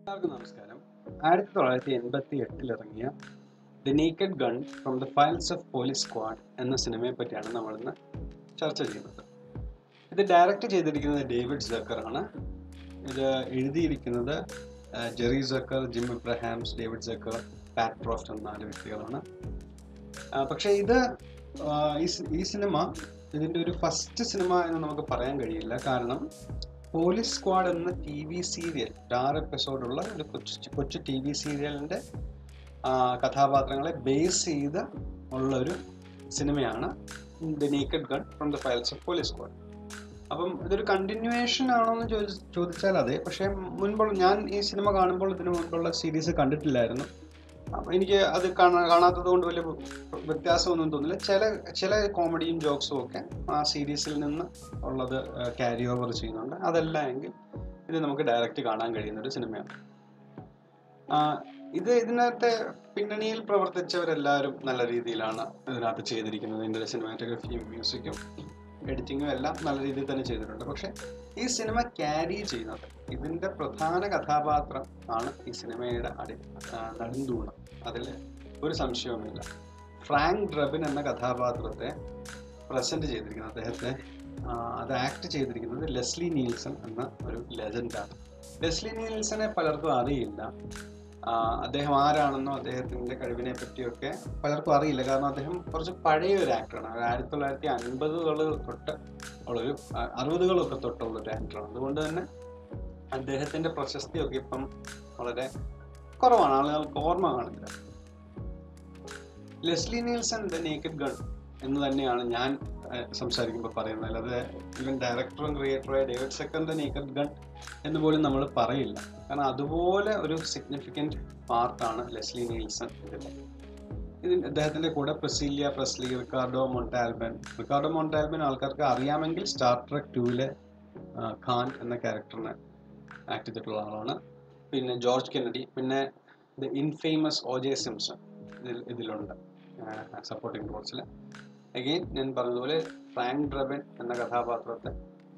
എല്ലാവർക്കും നമസ്കാരം ആയിരത്തി തൊള്ളായിരത്തി എൺപത്തി എട്ടിൽ ഇറങ്ങിയ the Naked Gun from the Files of Police Squad എന്ന സിനിമയെ പറ്റിയാണ് നമ്മളിന്ന് ചർച്ച ചെയ്യുന്നത് ഇത് ഡയറക്റ്റ് ചെയ്തിരിക്കുന്നത് ഡേവിഡ് സക്കർ ആണ് ഇത് എഴുതിയിരിക്കുന്നത് ആ, Jerry Zucker Jim Abrahams David Zucker Pat Croft എന്ന നാല് വ്യക്തികളാണ് ആ, പക്ഷേ ഇത് ആ, ഈ സി- ഈ സിനിമ ഇതിൻ്റെ ഒരു ഫസ്റ്റ് സിനിമ എന്ന് നമുക്ക് പറയാൻ കഴിയില്ല കാരണം പോലീസ് സ്ക്വാഡ് എന്ന ടി വി സീരിയൽ ആറ് എപ്പിസോഡുള്ള ഒരു കൊച്ചു കൊച്ചു ടി വി സീരിയലിൻ്റെ കഥാപാത്രങ്ങളെ ബേസ് ചെയ്ത് ഉള്ള ഒരു സിനിമയാണ് the Naked Gun from the Files of Police Squad അപ്പം ഇതൊരു കണ്ടിന്യൂവേഷൻ ആണോ എന്ന് ചോദി ചോദിച്ചാൽ അതെ പക്ഷേ മുൻപുള്ള ഞാൻ ഈ സിനിമ കാണുമ്പോൾ ഇതിനു മുൻപുള്ള സീരീസ് കണ്ടിട്ടില്ലായിരുന്നു അപ്പം എനിക്ക് അത് കാണാ കാണാത്തത് കൊണ്ട് വലിയ വ്യത്യാസമൊന്നും തോന്നില്ല ചില ചില കോമഡിയും ജോക്സും ഒക്കെ ആ സീരീസിൽ നിന്ന് ഉള്ളത് ക്യാരി ഓവർ ചെയ്യുന്നുണ്ട് അതല്ല എങ്കിൽ ഇത് നമുക്ക് ഡയറക്റ്റ് കാണാൻ കഴിയുന്ന ഒരു സിനിമയാണ് ആ, ഇത് ഇതിനകത്തെ പിന്നണിയിൽ പ്രവർത്തിച്ചവരെല്ലാവരും നല്ല രീതിയിലാണ് ഇതിനകത്ത് ചെയ്തിരിക്കുന്നത് ഇതിൻ്റെ സിനിമാറ്റോഗ്രഫിയും മ്യൂസിക്കും എഡിറ്റിങ്ങും എല്ലാം നല്ല രീതിയിൽ തന്നെ ചെയ്തിട്ടുണ്ട് പക്ഷെ ഈ സിനിമ ക്യാരി ചെയ്യുന്നത് ഇതിൻ്റെ പ്രധാന കഥാപാത്രം ആണ് ഈ സിനിമയുടെ അടി ആ, നടുന്തൂണ് അതിൽ ഒരു സംശയവുമില്ല ഫ്രാങ്ക് ഡ്രബിൻ എന്ന കഥാപാത്രത്തെ പ്രസന്റ് ചെയ്തിരിക്കുന്നത് അദ്ദേഹത്തെ ആ, അത് ആക്ട് ചെയ്തിരിക്കുന്നത് ലെസ്ലി നീൽസൺ എന്ന ഒരു ലെജൻഡാണ് ലെസ്ലി നീൽസനെ പലർക്കും അറിയില്ല ആ, അദ്ദേഹം ആരാണെന്നോ അദ്ദേഹത്തിന്റെ കഴിവിനെ പറ്റിയൊക്കെ പലർക്കും അറിയില്ല കാരണം അദ്ദേഹം കുറച്ച് പഴയ ഒരു ആക്ടറാണ് ആയിരത്തി തൊള്ളായിരത്തി അൻപതുകൾ തൊട്ട് ഉള്ളൊരു ആ, അറുപതുകളൊക്കെ തൊട്ടുള്ള ഒരു ആക്ടറാണ് അതുകൊണ്ട് തന്നെ അദ്ദേഹത്തിന്റെ പ്രശസ്തിയൊക്കെ ഇപ്പം വളരെ കുറവാണ് ആളുകൾക്ക് ഓർമ്മ കാണില്ല Leslie Nielsen the Naked Gun എന്ന് തന്നെയാണ് ഞാൻ ഏഹ്, സംസാരിക്കുമ്പോൾ പറയുന്നത് അല്ലാതെ ഇവൻ ഡയറക്ടറും ക്രിയേറ്ററുമായ ഡേവിഡ് സെക്കറിന്റെ നേക്കഡ് ഗൺ എന്ന് പോലും നമ്മൾ പറയില്ല കാരണം അതുപോലെ ഒരു സിഗ്നിഫിക്കൻറ്റ് പാർട്ടാണ് ലെസ്ലി നീൽസൺ ഇതിൽ ഇതിൽ അദ്ദേഹത്തിന്റെ കൂടെ Priscilla Presley Ricardo Montalban Ricardo Montalban ആൾക്കാർക്ക് അറിയാമെങ്കിൽ സ്റ്റാർ ട്രക്ക് ടൂവിലെ ഖാൻ എന്ന ക്യാരക്ടറിനെ ആക്ട് ചെയ്തിട്ടുള്ള ആളാണ് പിന്നെ ജോർജ് കെന്നഡി പിന്നെ the infamous O J Simpson ഇതിൽ ഇതിലുണ്ട് സപ്പോർട്ടിംഗ് റോൾസിൽ അഗെയിൻ ഞാൻ പറഞ്ഞതുപോലെ ഫ്രാങ്ക് ഡ്രബൻ എന്ന കഥാപാത്രത്തെ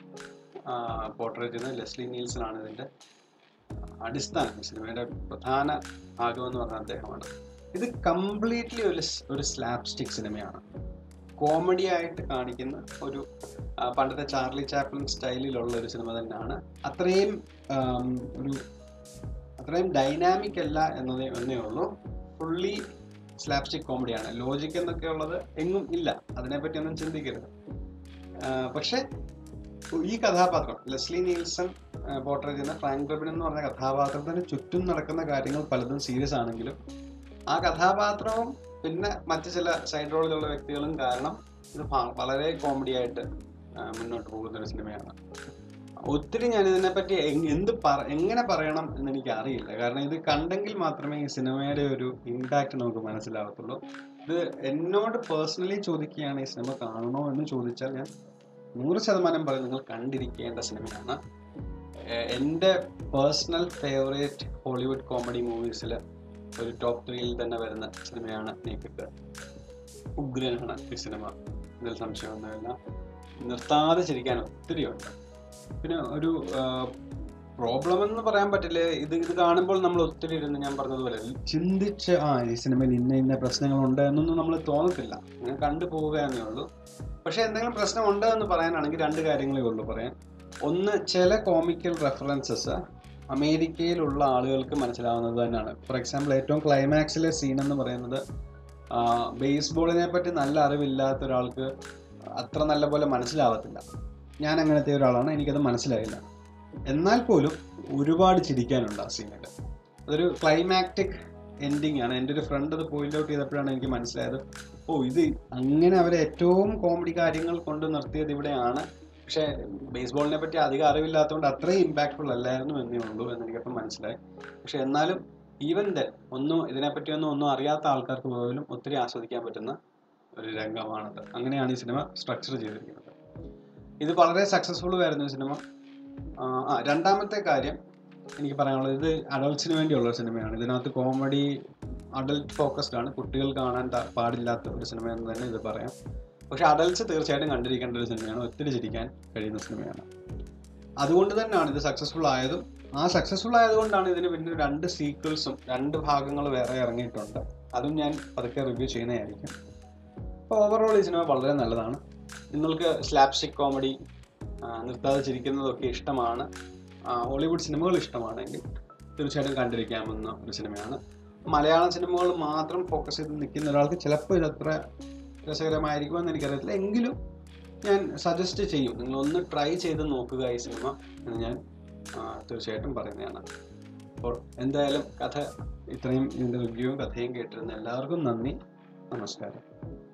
പോർട്രേറ്റ് ചെയ്യുന്ന ലെസ്ലി നീൽസൺ ആണ് ഇതിൻ്റെ അടിസ്ഥാനം ഈ സിനിമയുടെ പ്രധാന ഭാഗം എന്ന് പറഞ്ഞ അദ്ദേഹമാണ് ഇത് കംപ്ലീറ്റ്ലി ഒരു സ്- ഒരു സ്ലാബ് സ്റ്റിക് സിനിമയാണ് കോമഡി ആയിട്ട് കാണിക്കുന്ന ഒരു ആ, പണ്ടത്തെ ചാർലി ചാപ്ലിൻ സ്റ്റൈലിലുള്ള ഒരു സിനിമ തന്നെയാണ് അത്രയും ആം, ഒരു അത്രയും ഡൈനാമിക് അല്ല എന്നതേ എന്നേ ഉള്ളൂ ഫുള്ളി സ്ലാപ്സ്റ്റിക് കോമഡിയാണ് ലോജിക് എന്നൊക്കെ ഉള്ളത് എങ്ങും ഇല്ല അതിനെപ്പറ്റി ഒന്നും ചിന്തിക്കരുത് ആ, പക്ഷെ ഈ കഥാപാത്രം ലെസ്ലി നീൽസൺ പോർട്രേറ്റ് ചെയ്യുന്ന ഫ്രാങ്ക് ഡ്രബിൻ എന്ന് പറഞ്ഞ കഥാപാത്രത്തിന് ചുറ്റും നടക്കുന്ന കാര്യങ്ങൾ പലതും സീരിയസ് ആണെങ്കിലും ആ കഥാപാത്രവും പിന്നെ മറ്റു ചില സൈഡ് റോളിലുള്ള വ്യക്തികളും കാരണം ഇത് ഭ- വളരെ കോമഡി ആയിട്ട് ആ, മുന്നോട്ട് പോകുന്ന ഒരു സിനിമയാണ് ഒത്തിരി ഞാൻ ഇതിനെപ്പറ്റി എങ്- എന്ത് പറ എങ്ങനെ പറയണം എന്ന് എനിക്ക് അറിയില്ല കാരണം ഇത് കണ്ടെങ്കിൽ മാത്രമേ ഈ സിനിമയുടെ ഒരു ഇമ്പാക്റ്റ് നമുക്ക് മനസ്സിലാവത്തുള്ളൂ ഇത് എന്നോട് പേഴ്സണലി ചോദിക്കുകയാണ് ഈ സിനിമ കാണണോ എന്ന് ചോദിച്ചാൽ ഞാൻ നൂറ് ശതമാനം പറയും നിങ്ങൾ കണ്ടിരിക്കേണ്ട സിനിമയാണ് ഏഹ് എൻ്റെ പേഴ്സണൽ ഫേവറേറ്റ് ഹോളിവുഡ് കോമഡി മൂവീസിൽ ഒരു ടോപ്പ് ത്രീയിൽ തന്നെ വരുന്ന സിനിമയാണ് നേക്കിട്ട് ഉഗ്രനാണ് ഈ സിനിമ ഇതിൽ സംശയമൊന്നുമില്ല നിർത്താതെ ചിരിക്കാൻ ഒത്തിരി ഉണ്ട് പിന്നെ ഒരു പ്രോബ്ലം എന്ന് പറയാൻ പറ്റില്ല ഇത് ഇത് കാണുമ്പോൾ നമ്മൾ ഒത്തിരി ഇരുന്ന് ഞാൻ പറഞ്ഞതുപോലെ ചിന്തിച്ച് ആ ഈ സിനിമയിൽ ഇന്ന ഇന്ന പ്രശ്നങ്ങളുണ്ട് എന്നൊന്നും നമ്മൾ തോന്നത്തില്ല അങ്ങനെ കണ്ടു പോവുകയെന്നേ ഉള്ളൂ പക്ഷെ എന്തെങ്കിലും പ്രശ്നമുണ്ട് എന്ന് പറയാനാണെങ്കിൽ രണ്ട് കാര്യങ്ങളേ ഉള്ളൂ പറയാൻ ഒന്ന് ചില കോമിക്കൽ റെഫറൻസസ് അമേരിക്കയിലുള്ള ആളുകൾക്ക് മനസ്സിലാവുന്നത് തന്നെയാണ് ഫോർ എക്സാമ്പിൾ ഏറ്റവും ക്ലൈമാക്സിലെ സീൻ എന്ന് പറയുന്നത് ബേസ്ബോളിനെ പറ്റി നല്ല അറിവില്ലാത്ത ഒരാൾക്ക് അത്ര നല്ല പോലെ മനസ്സിലാവത്തില്ല ഞാൻ അങ്ങനത്തെ ഒരാളാണ് എനിക്കത് മനസ്സിലായില്ല എന്നാൽ പോലും ഒരുപാട് ചിരിക്കാനുണ്ട് ആ സീനിൽ അതൊരു ക്ലൈമാക്റ്റിക് എൻഡിങ് ആണ് എൻ്റെ ഒരു ഫ്രണ്ട് അത് പോയിന്റ് ഔട്ട് ചെയ്തപ്പോഴാണ് എനിക്ക് മനസ്സിലായത് ഓ ഇത് അങ്ങനെ അവരെ ഏറ്റവും കോമഡി കാര്യങ്ങൾ കൊണ്ട് നിർത്തിയത് ഇവിടെയാണ് പക്ഷേ ബേസ്ബോളിനെ പറ്റി അധികം അറിവില്ലാത്തതുകൊണ്ട് അത്രയും ഇമ്പാക്ട്ഫുൾ അല്ലായിരുന്നു എന്നേ ഉള്ളൂ എന്ന് എനിക്കപ്പം മനസ്സിലായി പക്ഷെ എന്നാലും ഈവൻ ദൻ ഒന്നും ഇതിനെപ്പറ്റിയൊന്നും ഒന്നും അറിയാത്ത ആൾക്കാർക്ക് പോലും ഒത്തിരി ആസ്വദിക്കാൻ പറ്റുന്ന ഒരു രംഗമാണത് അങ്ങനെയാണ് ഈ സിനിമ സ്ട്രക്ചർ ചെയ്തിരിക്കുന്നത് ഇത് വളരെ സക്സസ്ഫുൾ ആയിരുന്നു ഈ സിനിമ ആ, ആ രണ്ടാമത്തെ കാര്യം എനിക്ക് പറയാനുള്ളത് ഇത് അഡൾട്ട്സിന് വേണ്ടിയുള്ള ഒരു സിനിമയാണ് ഇതിനകത്ത് കോമഡി അഡൽട്ട് ഫോക്കസ്ഡ് ആണ് കുട്ടികൾ കാണാൻ ത- പാടില്ലാത്ത ഒരു സിനിമ എന്ന് തന്നെ ഇത് പറയാം പക്ഷെ അഡൽട്സ് തീർച്ചയായിട്ടും കണ്ടിരിക്കേണ്ട ഒരു സിനിമയാണ് ഒത്തിരി ചിരിക്കാൻ കഴിയുന്ന സിനിമയാണ് അതുകൊണ്ട് തന്നെയാണ് ഇത് സക്സസ്ഫുൾ ആയതും ആ സക്സസ്ഫുൾ ആയതുകൊണ്ടാണ് ഇതിന് പിന്നെ രണ്ട് സീക്വൽസും രണ്ട് ഭാഗങ്ങൾ വേറെ ഇറങ്ങിയിട്ടുണ്ട് അതും ഞാൻ പതുക്കെ റിവ്യൂ ചെയ്യുന്നതായിരിക്കും അപ്പോൾ ഓവറോൾ ഈ സിനിമ വളരെ നല്ലതാണ് നിങ്ങൾക്ക് സ്ലാപ്സ്റ്റിക് കോമഡി നിർത്താതെ ചിരിക്കുന്നതൊക്കെ ഇഷ്ടമാണ് ആ, ഹോളിവുഡ് സിനിമകൾ ഇഷ്ടമാണെങ്കിൽ തീർച്ചയായിട്ടും കണ്ടിരിക്കാവുന്ന ഒരു സിനിമയാണ് മലയാളം സിനിമകൾ മാത്രം ഫോക്കസ് ചെയ്ത് നിൽക്കുന്ന ഒരാൾക്ക് ചിലപ്പോൾ ഇതത്ര രസകരമായിരിക്കുമെന്ന് എനിക്കറിയത്തില്ല എങ്കിലും ഞാൻ സജസ്റ്റ് ചെയ്യും നിങ്ങളൊന്ന് ട്രൈ ചെയ്ത് നോക്കുക ഈ സിനിമ എന്ന് ഞാൻ ആ, തീർച്ചയായിട്ടും പറയുന്നതാണ് അപ്പോൾ എന്തായാലും കഥ ഇത്രയും ഇതിൻ്റെ റിവ്യൂവും കഥയും കേട്ടിരുന്ന എല്ലാവർക്കും നന്ദി നമസ്കാരം